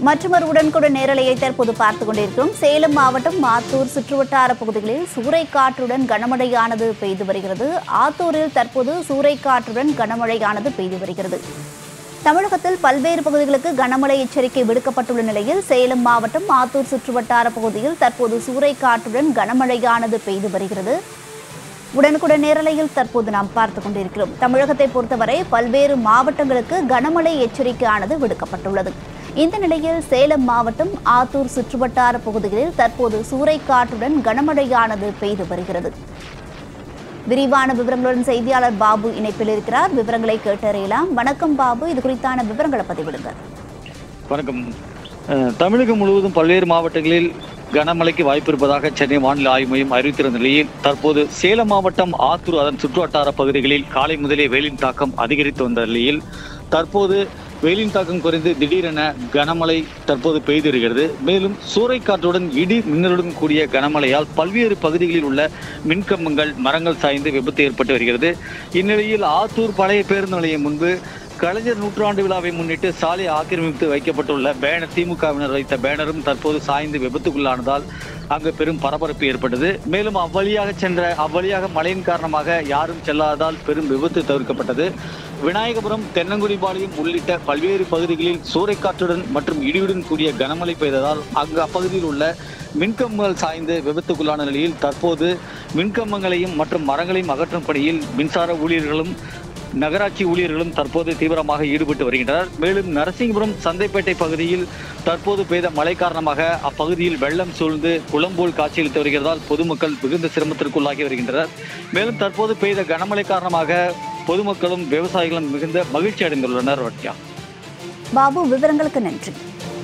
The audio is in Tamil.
மற்றொரு உடனுக்குடன் நேரலையை தற்போது பார்த்து கொண்டிருக்கிறோம் சேலம் மாவட்டம் ஆத்தூர் சுற்றுவட்டார பகுதிகளில் சூறைக்காற்றுடன் கனமழையானது பெய்து வருகிறது ஆத்தூரில் தற்போது சூறைக்காற்றுடன் கனமழையானது பெய்து வருகிறது தமிழகத்தில் பல்வேறு பகுதிகளுக்கு கனமழை எச்சரிக்கை விடுக்கப்பட்டுள்ள நிலையில் சேலம் மாவட்டம் ஆத்தூர் சுற்றுவட்டார பகுதியில் தற்போது சூறைக்காற்றுடன் கனமழையானது பெய்து வருகிறது உடனுக்குடன் நேரலையில் தற்போது நாம் பார்த்து கொண்டிருக்கிறோம் தமிழகத்தை பொறுத்தவரை பல்வேறு மாவட்டங்களுக்கு கனமழை எச்சரிக்கையானது விடுக்கப்பட்டுள்ளது இந்த நிலையில் சேலம் மாவட்டம் ஆத்தூர் சுற்றுவட்டார பகுதிகளில் தற்போது சூறைக்காற்றுடன் கனமழையானது பெய்து வருகிறது விரிவான விவரங்களுடன் செய்தியாளர் பாபு இணைப்பில் இருக்கிறார் விவரங்களை கேட்டறியலாம் வணக்கம் பாபு இது குறித்தான விவரங்களை பதிவிடுங்க வணக்கம் அஹ், தமிழகம் முழுவதும் பல்வேறு மாவட்டங்களில் கனமழைக்கு வாய்ப்பு இருப்பதாக சென்னை வானிலை ஆய்வு மையம் அறிவித்திருந்த நிலையில் தற்போது சேலம் மாவட்டம் ஆத்தூர் அதன் சுற்றுவட்டார பகுதிகளில் காலை முதலே வெயிலின் தாக்கம் அதிகரித்து வந்த நிலையில் தற்போது வெயிலின் தாக்கம் குறைந்து திடீரென கனமழை தற்போது பெய்து வருகிறது மேலும் சூறைக்காற்றுடன் இடி மின்னலுடன் கூடிய கனமழையால் பல்வேறு பகுதிகளில் உள்ள மின்கம்பங்கள் மரங்கள் சாய்ந்து விபத்து ஏற்பட்டு வருகிறது இந்நிலையில் ஆத்தூர் பழைய பேருந்து நிலையம் முன்பு கலைஞர் நூற்றாண்டு விழாவை முன்னிட்டு சாலை ஆக்கிரமித்து வைக்கப்பட்டுள்ள பேனர் திமுகவினர் வைத்த பேனரும் தற்போது சாய்ந்து விபத்துக்குள்ளானதால் அங்கு பெரும் பரபரப்பு ஏற்பட்டது மேலும் அவ்வழியாக சென்ற அவ்வழியாக மழையின் காரணமாக யாரும் செல்லாததால் பெரும் விபத்து தவிர்க்கப்பட்டது விநாயகபுரம் தென்னங்குடிபாளையம் உள்ளிட்ட பல்வேறு பகுதிகளில் சூறைக்காற்றுடன் மற்றும் இடியுடன் கூடிய கனமழை பெய்ததால் அங்கு அப்பகுதியில் உள்ள மின்கம்பங்கள் சாய்ந்து விபத்துக்குள்ளான நிலையில் தற்போது மின்கம்பங்களையும் மற்றும் மரங்களையும் அகற்றும் பணியில் மின்சார ஊழியர்களும் நகராட்சி ஊழியர்களும் தற்போது தீவிரமாக ஈடுபட்டு வருகின்றனர் மேலும் நரசிங்கபுரம் சந்தைப்பேட்டை பகுதியில் தற்போது பெய்த மழை காரணமாக அப்பகுதியில் வெள்ளம் சூழ்ந்து குளம்போல் காட்சியளித்து வருகிறதால் பொதுமக்கள் மிகுந்த சிரமத்திற்குள்ளாகி வருகின்றனர் மேலும் தற்போது பெய்த கனமழை காரணமாக பொதுமக்களும் விவசாயிகளும் மிகுந்த மகிழ்ச்சி அடைந்துள்ளனர் வட்யா பாபு விவரங்களுக்கு நன்றி